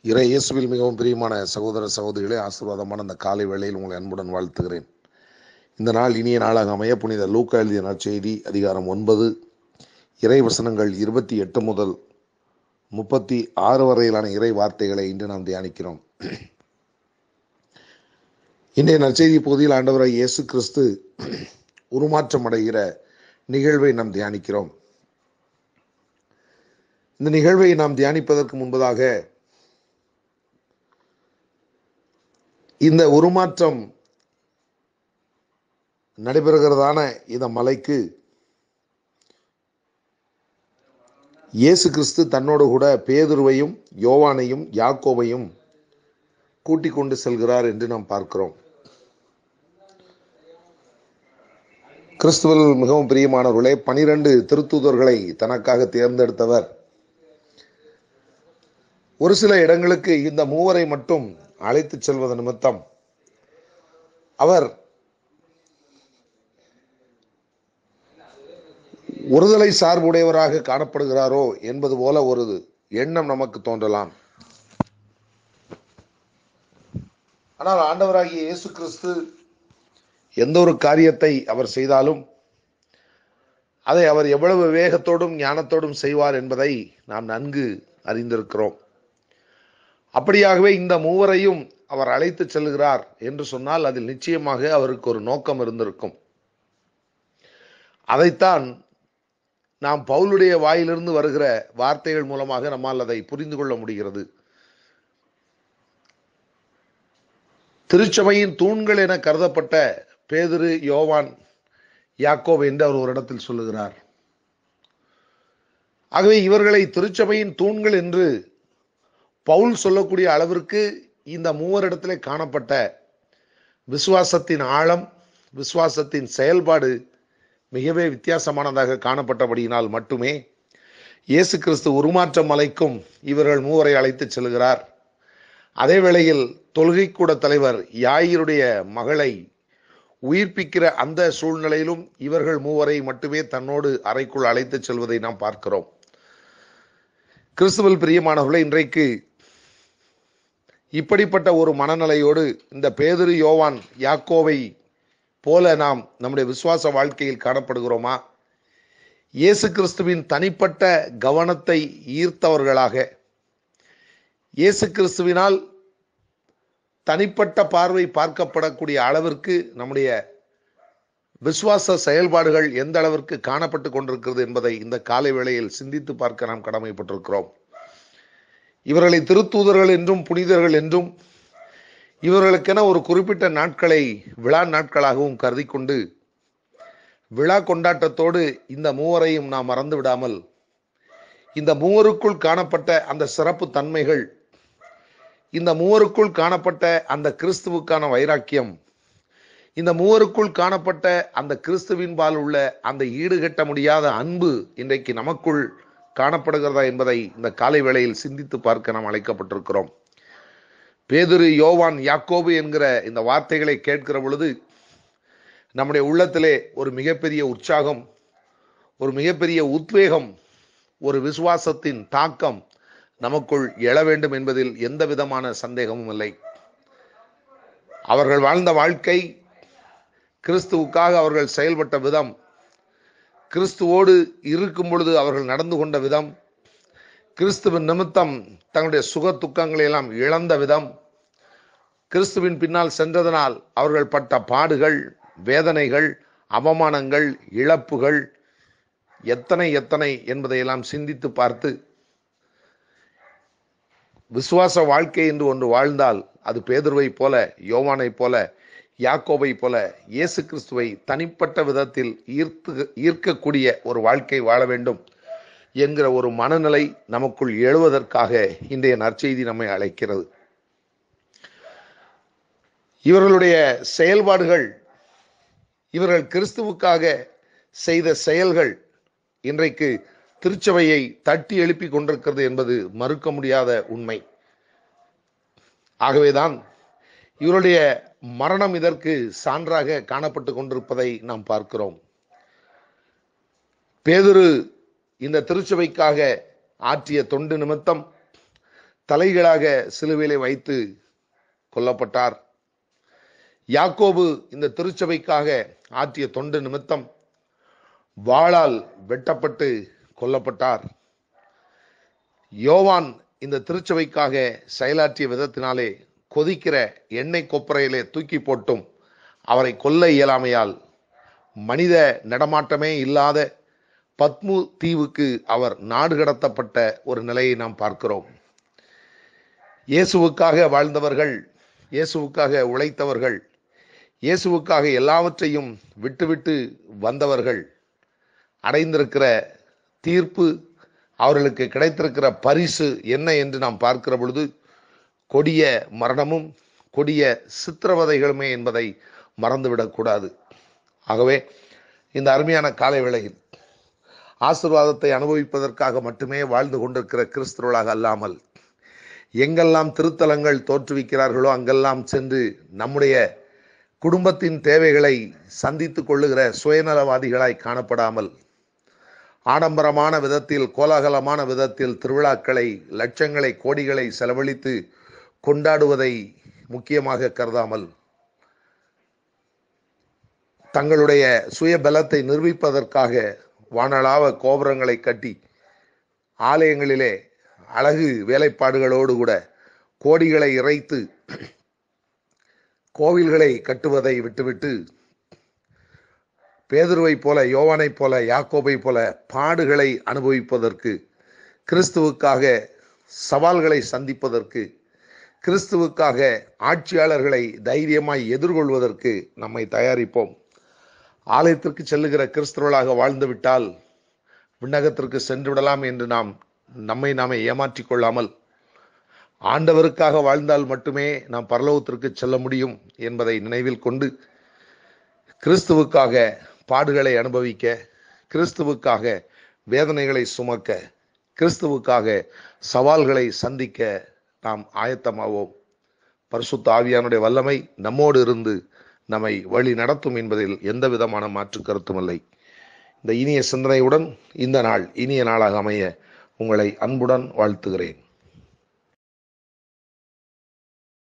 இறை இயேசுவில் மிகவும் பிரியமான சகோதர சகோதரிகளே ஆசீர்வாதமான இந்த காலை வேளையில் உங்களை அன்புடன் வாழ்த்துகிறேன் இந்த நாள் இனிய நாளாக அமைய புனித லூக்கா எழுதிய நற்செய்தி அதிகாரம் ஒன்பது இறை வசனங்கள் இருபத்தி எட்டு முதல் முப்பத்தி ஆறு வரையிலான இறை வார்த்தைகளை இன்று நாம் தியானிக்கிறோம் இன்றைய நற்செய்தி பகுதியில் ஆண்டவராய் இயேசு கிறிஸ்து உருமாற்றம் அடைகிற நிகழ்வை நாம் தியானிக்கிறோம் இந்த நிகழ்வை நாம் தியானிப்பதற்கு முன்பதாக இந்த உருமாற்றம் நடைபெறுகிறதான இந்த மலைக்கு இயேசு கிறிஸ்து தன்னோடு கூட பேதுருவையும் யோவானையும் யாக்கோவையும் கூட்டிக் கொண்டு செல்கிறார் என்று நாம் பார்க்கிறோம் கிறிஸ்துவில் மிகவும் பிரியமானவர்களே பனிரெண்டு திருத்தூதர்களை தனக்காக தேர்ந்தெடுத்தவர் ஒரு சில இடங்களுக்கு இந்த மூவரை மட்டும் அழைத்துச் செல்வது நிமித்தம் அவர் ஒருதலை சார்புடையவராக காணப்படுகிறாரோ என்பது போல ஒரு எண்ணம் நமக்கு தோன்றலாம் ஆனால் ஆண்டவராகிய இயேசு கிறிஸ்து எந்த ஒரு காரியத்தை அவர் செய்தாலும் அதை அவர் எவ்வளவு வேகத்தோடும் ஞானத்தோடும் செய்வார் என்பதை நாம் நன்கு அறிந்திருக்கிறோம் அப்படியாகவே இந்த மூவரையும் அவர் அழைத்து செல்கிறார் என்று சொன்னால் அதில் நிச்சயமாக அவருக்கு ஒரு நோக்கம் இருந்திருக்கும் அதைத்தான் நாம் பவுலுடைய வாயிலிருந்து வருகிற வார்த்தைகள் மூலமாக நம்மால் அதை புரிந்து கொள்ள முடிகிறது திருச்சபையின் தூண்கள் என கருதப்பட்ட பேதிரு யோவான் யாக்கோப் என்று அவர் ஒரு இடத்தில் சொல்லுகிறார் ஆகவே இவர்களை திருச்சபையின் தூண்கள் என்று பவுல் சொல்லக்கூடிய அளவிற்கு இந்த மூவரிடத்திலே காணப்பட்ட விசுவாசத்தின் ஆழம் விசுவாசத்தின் செயல்பாடு மிகவே வித்தியாசமானதாக காணப்பட்டபடியினால் மட்டுமே இயேசு கிறிஸ்து உருமாற்ற மலைக்கும் இவர்கள் மூவரை அழைத்துச் செல்கிறார் அதே வேளையில் தொழுகை கூட தலைவர் யாயிருடைய மகளை உயிர்ப்பிக்கிற அந்த சூழ்நிலையிலும் இவர்கள் மூவரை மட்டுமே தன்னோடு அறைக்குள் அழைத்துச் செல்வதை நாம் பார்க்கிறோம் கிறிஸ்துவல் பிரியமானவர்களை இன்றைக்கு இப்படிப்பட்ட ஒரு மனநிலையோடு இந்த பேதிரு யோவான் யாக்கோவை போல நாம் நம்முடைய விசுவாச வாழ்க்கையில் காணப்படுகிறோமா இயேசு கிறிஸ்துவின் தனிப்பட்ட கவனத்தை ஈர்த்தவர்களாக இயேசு கிறிஸ்துவினால் தனிப்பட்ட பார்வை பார்க்கப்படக்கூடிய அளவிற்கு நம்முடைய விசுவாச செயல்பாடுகள் எந்த அளவிற்கு காணப்பட்டு கொண்டிருக்கிறது என்பதை இந்த காலை வேளையில் சிந்தித்து பார்க்க நாம் கடமைப்பட்டிருக்கிறோம் இவர்களை திருத்தூதர்கள் என்றும் புனிதர்கள் என்றும் இவர்களுக்கென ஒரு குறிப்பிட்ட நாட்களை விழா நாட்களாகவும் கருதி கொண்டு விழா கொண்டாட்டத்தோடு இந்த மூவரையும் நாம் மறந்து விடாமல் இந்த மூவருக்குள் காணப்பட்ட அந்த சிறப்பு தன்மைகள் இந்த மூவருக்குள் காணப்பட்ட அந்த கிறிஸ்துவுக்கான வைராக்கியம் இந்த மூவருக்குள் காணப்பட்ட அந்த கிறிஸ்துவின் பால் உள்ள அந்த ஈடுகட்ட முடியாத அன்பு இன்றைக்கு நமக்குள் காணப்படுகிறதா என்பதை இந்த காலை வேளையில் சிந்தித்து பார்க்க நாம் அழைக்கப்பட்டிருக்கிறோம் பேதுரு யோவான் யாக்கோபு என்கிற இந்த வார்த்தைகளை கேட்கிற பொழுது நம்முடைய உள்ளத்திலே ஒரு மிகப்பெரிய உற்சாகம் ஒரு மிகப்பெரிய உத்வேகம் ஒரு விசுவாசத்தின் தாக்கம் நமக்குள் எழ வேண்டும் என்பதில் எந்த விதமான சந்தேகமும் இல்லை அவர்கள் வாழ்ந்த வாழ்க்கை கிறிஸ்துவுக்காக அவர்கள் செயல்பட்ட விதம் கிறிஸ்துவோடு இருக்கும் பொழுது அவர்கள் நடந்து கொண்ட விதம் கிறிஸ்துவின் நிமித்தம் தங்களுடைய சுக துக்கங்களை எல்லாம் இழந்த விதம் கிறிஸ்துவின் பின்னால் சென்றதனால் அவர்கள் பட்ட பாடுகள் வேதனைகள் அவமானங்கள் இழப்புகள் எத்தனை எத்தனை என்பதையெல்லாம் சிந்தித்து பார்த்து விசுவாச வாழ்க்கை என்று ஒன்று வாழ்ந்தால் அது பேதுருவை போல யோவானை போல யாக்கோவை போல இயேசு கிறிஸ்துவை தனிப்பட்ட விதத்தில் ஈர்த்து ஈர்க்கக்கூடிய ஒரு வாழ்க்கை வாழ வேண்டும் என்கிற ஒரு மனநிலை நமக்குள் எழுவதற்காக இன்றைய நற்செய்தி நம்மை அழைக்கிறது இவர்களுடைய செயல்பாடுகள் இவர்கள் கிறிஸ்துவுக்காக செய்த செயல்கள் இன்றைக்கு திருச்சபையை தட்டி எழுப்பி கொண்டிருக்கிறது என்பது மறுக்க முடியாத உண்மை ஆகவேதான் இவருடைய மரணம் இதற்கு சான்றாக காணப்பட்டு கொண்டிருப்பதை நாம் பார்க்கிறோம் பேதுரு இந்த திருச்சபைக்காக ஆற்றிய தொண்டு நிமித்தம் தலைகளாக சிலுவையிலே வைத்து கொல்லப்பட்டார் யாக்கோபு இந்த திருச்சபைக்காக ஆற்றிய தொண்டு நிமித்தம் வாளால் வெட்டப்பட்டு கொல்லப்பட்டார் யோவான் இந்த திருச்சபைக்காக செயலாற்றிய விதத்தினாலே கொதிக்கிற எண்ணெய் கொப்பரையிலே தூக்கி போட்டும் அவரை கொல்ல இயலாமையால் மனித நடமாட்டமே இல்லாத பத்மு தீவுக்கு அவர் நாடு கடத்தப்பட்ட ஒரு நிலையை நாம் பார்க்கிறோம் இயேசுவுக்காக வாழ்ந்தவர்கள் இயேசுவுக்காக உழைத்தவர்கள் இயேசுவுக்காக எல்லாவற்றையும் விட்டுவிட்டு வந்தவர்கள் அடைந்திருக்கிற தீர்ப்பு அவர்களுக்கு கிடைத்திருக்கிற பரிசு என்ன என்று நாம் பார்க்கிற பொழுது கொடிய மரணமும் கொடிய சித்திரவதைகளுமே என்பதை மறந்துவிடக்கூடாது ஆகவே இந்த அருமையான காலை வேளையில் ஆசிர்வாதத்தை அனுபவிப்பதற்காக மட்டுமே வாழ்ந்து கொண்டிருக்கிற கிறிஸ்தவர்களாக அல்லாமல் எங்கெல்லாம் திருத்தலங்கள் தோற்றுவிக்கிறார்களோ அங்கெல்லாம் சென்று நம்முடைய குடும்பத்தின் தேவைகளை சந்தித்துக் கொள்ளுகிற சுயநலவாதிகளாய் காணப்படாமல் ஆடம்பரமான விதத்தில் கோலாகலமான விதத்தில் திருவிழாக்களை லட்சங்களை கோடிகளை செலவழித்து கொண்டாடுவதை முக்கியமாக கருதாமல் தங்களுடைய சுய பலத்தை நிரூபிப்பதற்காக வானளாவ கோபுரங்களை கட்டி ஆலயங்களிலே அழகு வேலைப்பாடுகளோடு கூட கோடிகளை இறைத்து கோவில்களை கட்டுவதை விட்டுவிட்டு பேதுருவை போல யோவானைப் போல யாக்கோபை போல பாடுகளை அனுபவிப்பதற்கு கிறிஸ்துவுக்காக சவால்களை சந்திப்பதற்கு கிறிஸ்துவுக்காக ஆட்சியாளர்களை தைரியமாய் எதிர்கொள்வதற்கு நம்மை தயாரிப்போம் ஆலயத்திற்கு செல்லுகிற கிறிஸ்தவர்களாக வாழ்ந்துவிட்டால் விண்ணகத்திற்கு சென்று விடலாம் என்று நாம் நம்மை நாமே ஏமாற்றிக் கொள்ளாமல் ஆண்டவருக்காக வாழ்ந்தால் மட்டுமே நாம் பரலோகத்திற்கு செல்ல முடியும் என்பதை நினைவில் கொண்டு கிறிஸ்துவுக்காக பாடுகளை அனுபவிக்க கிறிஸ்துவுக்காக வேதனைகளை சுமக்க கிறிஸ்துவுக்காக சவால்களை சந்திக்க நாம் ஆயத்தமாவோம் பரிசுத்த ஆவியானுடைய வல்லமை நம்மோடு இருந்து நம்மை வழி நடத்தும் என்பதில் எந்த விதமான மாற்று கருத்தும் இல்லை இந்த இனிய சிந்தனையுடன் இந்த நாள் இனிய நாளாக அமைய உங்களை அன்புடன் வாழ்த்துகிறேன்